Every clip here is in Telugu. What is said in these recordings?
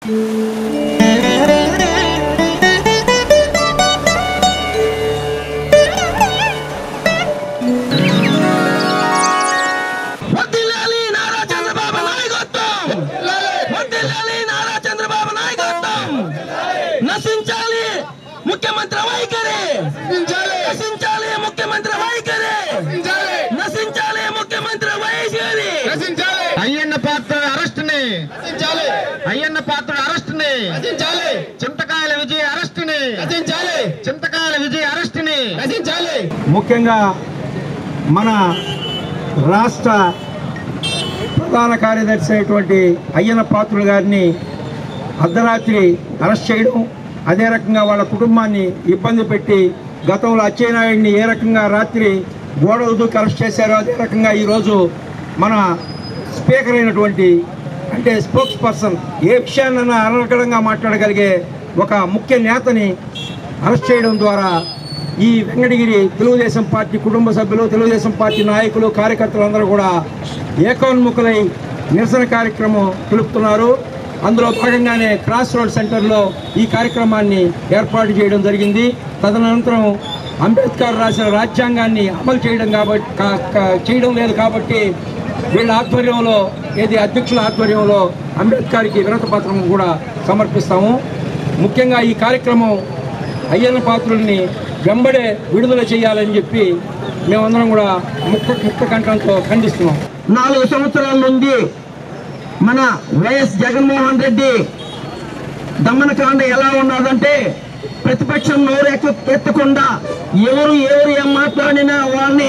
వర్ధిల్లాలి నారా చంద్రబాబు నాయకత్వం వర్ధిల్లాలి నారా చంద్రబాబు నాయకత్వం నశించాలి ముఖ్యమంత్రి వైఖరి నశించాలి ముఖ్యమంత్రి వైఖరి నశించాలి ముఖ్యమంత్రి వైఖరి అయ్యన్న పాత్ర అరెస్ట్ ని అయ్యన్న పాత్ర అరెస్ట్ ని చింతకాయల విజయ్ అరెస్ట్ ని చింతకాయల విజయ్ అరెస్ట్ ని ముఖ్యంగా మన రాష్ట్ర ప్రధాన కార్యదర్శి అయినటువంటి అయ్యన్న పాత్రుడు గారిని అర్ధరాత్రి అరెస్ట్ చేయడం అదే రకంగా వాళ్ళ కుటుంబాన్ని ఇబ్బంది పెట్టి గతంలో అచ్చెన్నాయుడిని ఏ రకంగా రాత్రి గోడలు దూకి అరెస్ట్ చేశారో అదే రకంగా ఈరోజు మన స్పీకర్ అయినటువంటి అంటే స్పోక్స్ పర్సన్ ఏ విషయాన్నైనా అనర్గళంగా మాట్లాడగలిగే ఒక ముఖ్య నేతని అరెస్ట్ చేయడం ద్వారా ఈ వెంకటగిరి తెలుగుదేశం పార్టీ కుటుంబ సభ్యులు తెలుగుదేశం పార్టీ నాయకులు కార్యకర్తలు అందరూ కూడా ఏకోన్ముఖులై నిరసన కార్యక్రమం తెలుపుతున్నారు అందులో భాగంగానే క్రాస్ రోడ్ సెంటర్లో ఈ కార్యక్రమాన్ని ఏర్పాటు చేయడం జరిగింది తదనంతరం అంబేద్కర్ రాసిన రాజ్యాంగాన్ని అమలు చేయడం కాబట్టి కా- కా- చేయడం లేదు కాబట్టి వీళ్ళ ఆధ్వర్యంలో ఏది అధ్యక్షుల ఆధ్వర్యంలో అంబేద్కర్కి వినతి పత్రం కూడా సమర్పిస్తాము ముఖ్యంగా ఈ కార్యక్రమం అయ్యన్న పాత్రుల్ని వెంబడే విడుదల చేయాలని చెప్పి మేమందరం కూడా ముక్త ముక్త కంఠంతో ఖండిస్తున్నాం నాలుగు సంవత్సరాల నుండి మన వైఎస్ జగన్మోహన్ రెడ్డి దమనకాండ ఎలా ఉన్నదంటే ప్రతిపక్షం నోరెక్కు ఎత్తకుండా ఎవరు ఎవరు ఏం మాట్లాడినా వాళ్ళని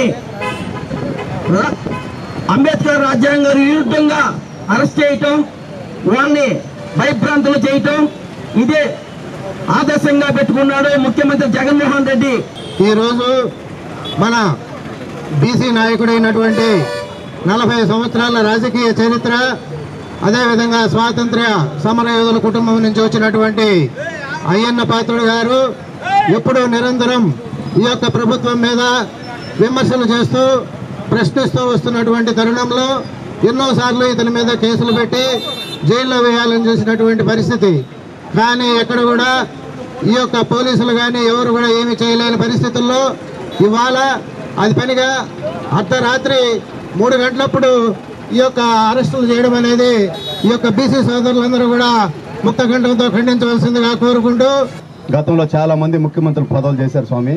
రా- అంబేద్కర్ రాజ్యాంగ విరుద్ధంగా అరెస్ట్ చేయటం వాళ్ళని భయభ్రాంతులు చేయటం ఇదే ఆదర్శంగా పెట్టుకున్నాడు ముఖ్యమంత్రి జగన్మోహన్ రెడ్డి ఈరోజు మన బీసీ నాయకుడైనటువంటి నలభై సంవత్సరాల రాజకీయ చరిత్ర అదేవిధంగా స్వాతంత్ర్య సమరయోధుల కుటుంబం నుంచి వచ్చినటువంటి అయ్యన్న పాత్రుడు గారు ఎప్పుడూ నిరంతరం ఈ యొక్క ప్రభుత్వం మీద విమర్శలు చేస్తూ ప్రశ్నిస్తూ వస్తున్నటువంటి తరుణంలో ఎన్నోసార్లు ఇతని మీద కేసులు పెట్టి జైల్లో వేయాలని చూసినటువంటి పరిస్థితి కానీ ఎక్కడ కూడా ఈ యొక్క పోలీసులు కానీ ఎవరు కూడా ఏమి చేయలేని పరిస్థితుల్లో ఇవాళ అది పనిగా అర్ధరాత్రి మూడు గంటలప్పుడు ఈ యొక్క అరెస్టులు చేయడం అనేది ఈ యొక్క బీసీ సోదరులందరూ కూడా ముక్త కంఠంతో ఖండించవలసిందిగా కోరుకుంటూ గతంలో చాలా మంది ముఖ్యమంత్రులు పదవులు చేశారు స్వామి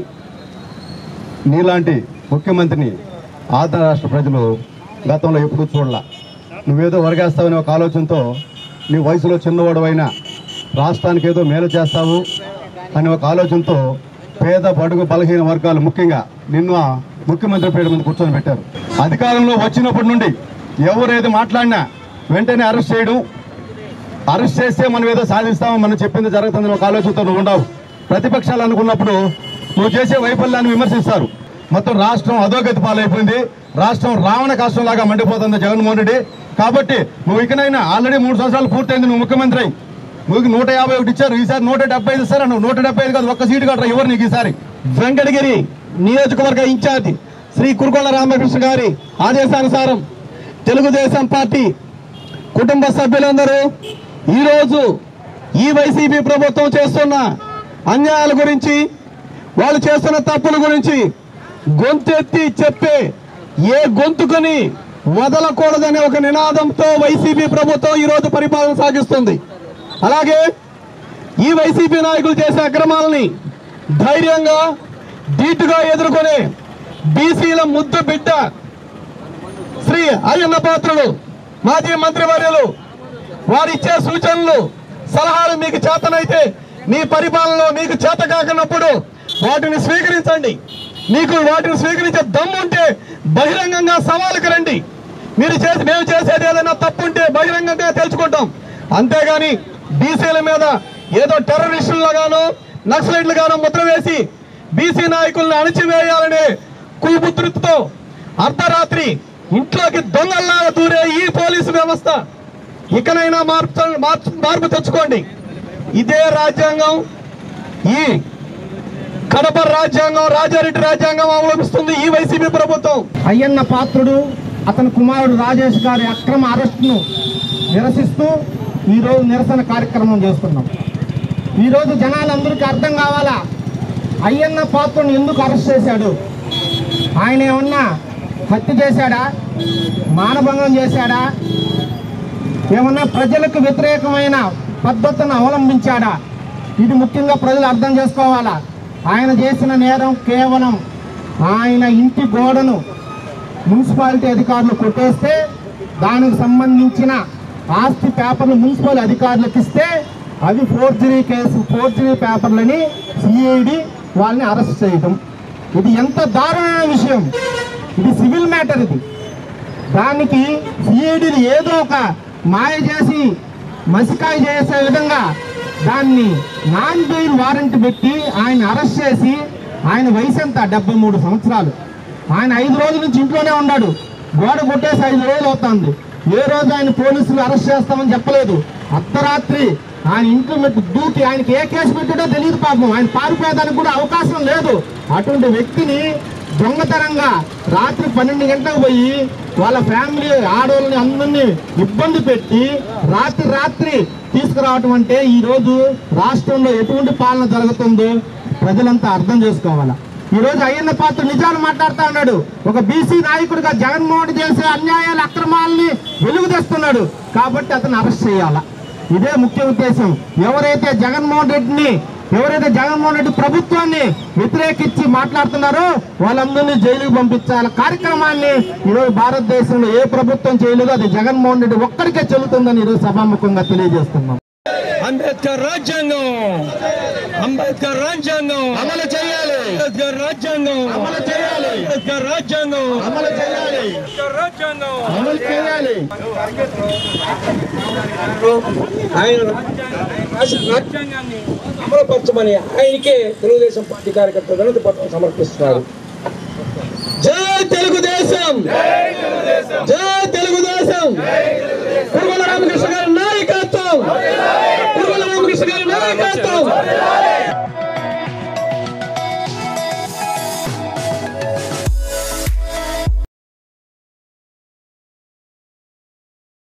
నీలాంటి ముఖ్యమంత్రిని ఆంధ్ర రాష్ట్ర ప్రజలు గతంలో ఎప్పుడూ చూడలా నువ్వేదో వరగేస్తావనే ఒక ఆలోచనతో నీ వయసులో చిన్నవాడు అయినా రాష్ట్రానికి ఏదో మేలు చేస్తావు అనే ఒక ఆలోచనతో పేద బడుగు బలహీన వర్గాలు ముఖ్యంగా నిన్ను ఆ ముఖ్యమంత్రి పేరు మీద కూర్చొని పెట్టారు అధికారంలో వచ్చినప్పటి నుండి ఎవరు ఏది మాట్లాడినా వెంటనే అరెస్ట్ చేయడం అరెస్ట్ చేస్తే మనం ఏదో సాధిస్తామో మనం చెప్పింది జరుగుతుందని ఒక ఆలోచనతో నువ్వు ఉండవు ప్రతిపక్షాలు అనుకున్నప్పుడు నువ్వు చేసే వైఫల్యాన్ని విమర్శిస్తారు మొత్తం రాష్ట్రం అధోగతి పాలైపోయింది రాష్ట్రం రావణ కాష్టం లాగా మండిపోతుంది జగన్మోహన్ రెడ్డి కాబట్టి నువ్వు ఇకనైనా ఆల్రెడీ మూడు సంవత్సరాలు పూర్తయింది నువ్వు ముఖ్యమంత్రి అయి. నువ్వు నూట యాభై ఒకటి ఇచ్చారు ఈసారి నూట డెబ్బై ఐదు ఇస్తారా నువ్వు నూట డెబ్బై ఐదు కాదు ఒక్క సీటు కట్టరా ఎవరు నీకు ఈసారి వెంకటగిరి నియోజకవర్గ ఇన్ఛార్జి శ్రీ కురుకొండ రామకృష్ణ గారి ఆదేశానుసారం తెలుగుదేశం పార్టీ కుటుంబ సభ్యులందరూ ఈరోజు ఈ వైసీపీ ప్రభుత్వం చేస్తున్న అన్యాయాల గురించి వాళ్ళు చేస్తున్న తప్పుల గురించి గొంతెత్తి చెప్పే ఏ గొంతుకుని వదలకూడదనే ఒక నినాదంతో వైసీపీ ప్రభుత్వం ఈరోజు పరిపాలన సాగిస్తుంది అలాగే ఈ వైసీపీ నాయకులు చేసే అక్రమాలని ధైర్యంగా ధీటుగా ఎదుర్కొనే బీసీల ముద్దు బిడ్డ శ్రీ అయ్యన్న పాత్రుడు మాజీ మంత్రివర్యులు వారిచ్చే సూచనలు సలహాలు మీకు చేతనైతే మీ పరిపాలనలో మీకు చేత కాకున్నప్పుడు వాటిని స్వీకరించండి మీకు వాటిని స్వీకరించే దమ్ము ఉంటే బహిరంగంగా సవాలుకు రండి మీరు చేసి మేము చేసేది ఏదైనా తప్పు ఉంటే బహిరంగంగా తెలుసుకుంటాం అంతేగాని బీసీల మీద ఏదో టెర్రరిస్టులుగానో నక్సలైట్లుగానో ముద్ర వేసి బీసీ నాయకులను అణచివేయాలనే కుబుద్ధృతితో అర్ధరాత్రి ఇంట్లోకి దొంగల్లాగా దూరే ఈ పోలీసు వ్యవస్థ ఇకనైనా మార్పు మార్పు మార్పు తెచ్చుకోండి ఇదే రాజ్యాంగం ఈ కడప రాజ్యాంగం రాజారెడ్డి రాజ్యాంగం అవలంబిస్తుంది ఈ వైసీపీ ప్రభుత్వం అయ్యన్న పాత్రుడు అతని కుమారుడు రాజేష్ గారి అక్రమ అరెస్టును నిరసిస్తూ ఈరోజు నిరసన కార్యక్రమం చేస్తున్నాం ఈరోజు జనాలందరికీ అర్థం కావాలా అయ్యన్న పాత్రను ఎందుకు అరెస్ట్ చేశాడు ఆయన ఏమన్నా హత్య చేశాడా మానభంగం చేశాడా ఏమన్నా ప్రజలకు వ్యతిరేకమైన పద్ధతులను అవలంబించాడా ఇది ముఖ్యంగా ప్రజలు అర్థం చేసుకోవాలా ఆయన చేసిన నేరం కేవలం ఆయన ఇంటి గోడను మున్సిపాలిటీ అధికారులు కొట్టేస్తే దానికి సంబంధించిన ఆస్తి పేపర్లు మున్సిపల్ అధికారులకు ఇస్తే అవి ఫోర్జరీ కేసు ఫోర్జరీ పేపర్లని సిఐడి వాళ్ళని అరెస్ట్ చేయటం ఇది ఎంత దారుణమైన విషయం ఇది సివిల్ మ్యాటర్ ఇది దానికి సిఐడిని ఏదో ఒక మాయ చేసి మసికాయ చేసే విధంగా దాన్ని నాన్ బెయిల్ వారెంట్ పెట్టి ఆయన అరెస్ట్ చేసి ఆయన వయసు ఎంత డెబ్బై మూడు సంవత్సరాలు ఆయన ఐదు రోజుల నుంచి ఇంట్లోనే ఉన్నాడు గోడ కొట్టేసి ఐదు రోజులు అవుతుంది ఏ రోజు ఆయన పోలీసులు అరెస్ట్ చేస్తామని చెప్పలేదు అర్ధరాత్రి ఆయన ఇంట్లో మెట్టు దూకి ఆయనకి ఏ కేసు పెట్టాడో తెలియదు పాపం ఆయన పారిపోయేదానికి కూడా అవకాశం లేదు అటువంటి వ్యక్తిని దొంగతనంగా రాత్రి పన్నెండు గంటలకు పోయి వాళ్ళ ఫ్యామిలీ ఆడవాళ్ళని అందరినీ ఇబ్బంది పెట్టి రాత్రి రాత్రి తీసుకురావటం అంటే ఈ రోజు రాష్ట్రంలో ఎటువంటి పాలన జరుగుతుందో ప్రజలంతా అర్థం చేసుకోవాలా ఈ రోజు అయ్యన్న పాత్ర నిజాలు మాట్లాడుతా ఉన్నాడు ఒక బీసీ నాయకుడిగా జగన్మోహన్ రెడ్డి చేసే అన్యాయాల అక్రమాలని వెలుగు తెస్తున్నాడు కాబట్టి అతను అరెస్ట్ చేయాలా ఇదే ముఖ్య ఉద్దేశం ఎవరైతే జగన్మోహన్ రెడ్డిని ఎవరైతే జగన్మోహన్ రెడ్డి ప్రభుత్వాన్ని వ్యతిరేకించి మాట్లాడుతున్నారో వాళ్ళందరినీ జైలుకు పంపించాల కార్యక్రమాన్ని ఈరోజు భారతదేశంలో ఏ ప్రభుత్వం చేయలేదో అది జగన్మోహన్ రెడ్డి ఒక్కడికే చెల్లుతుందని ఈరోజు సభాముఖంగా తెలియజేస్తున్నాం అంబేద్కర్ రాజ్యాంగం అంబేద్కర్ రాజ్యాంగం అమలు చేయాలి అంబేద్కర్ రాజ్యాంగం అమలు చేయాలి అంబేద్కర్ రాజ్యాంగం అమలు చేయాలి అంబేద్కర్ రాజ్యాంగం అమలు చేయాలి ఆయన రాసిన రాజ్యాంగాన్ని అమలుపరచమని ఆయనకే తెలుగుదేశం పార్టీ కార్యకర్తలు వినతి పత్రం సమర్పిస్తున్నారు జై తెలుగుదేశం జై తెలుగుదేశం కురుమల రామకృష్ణ గారు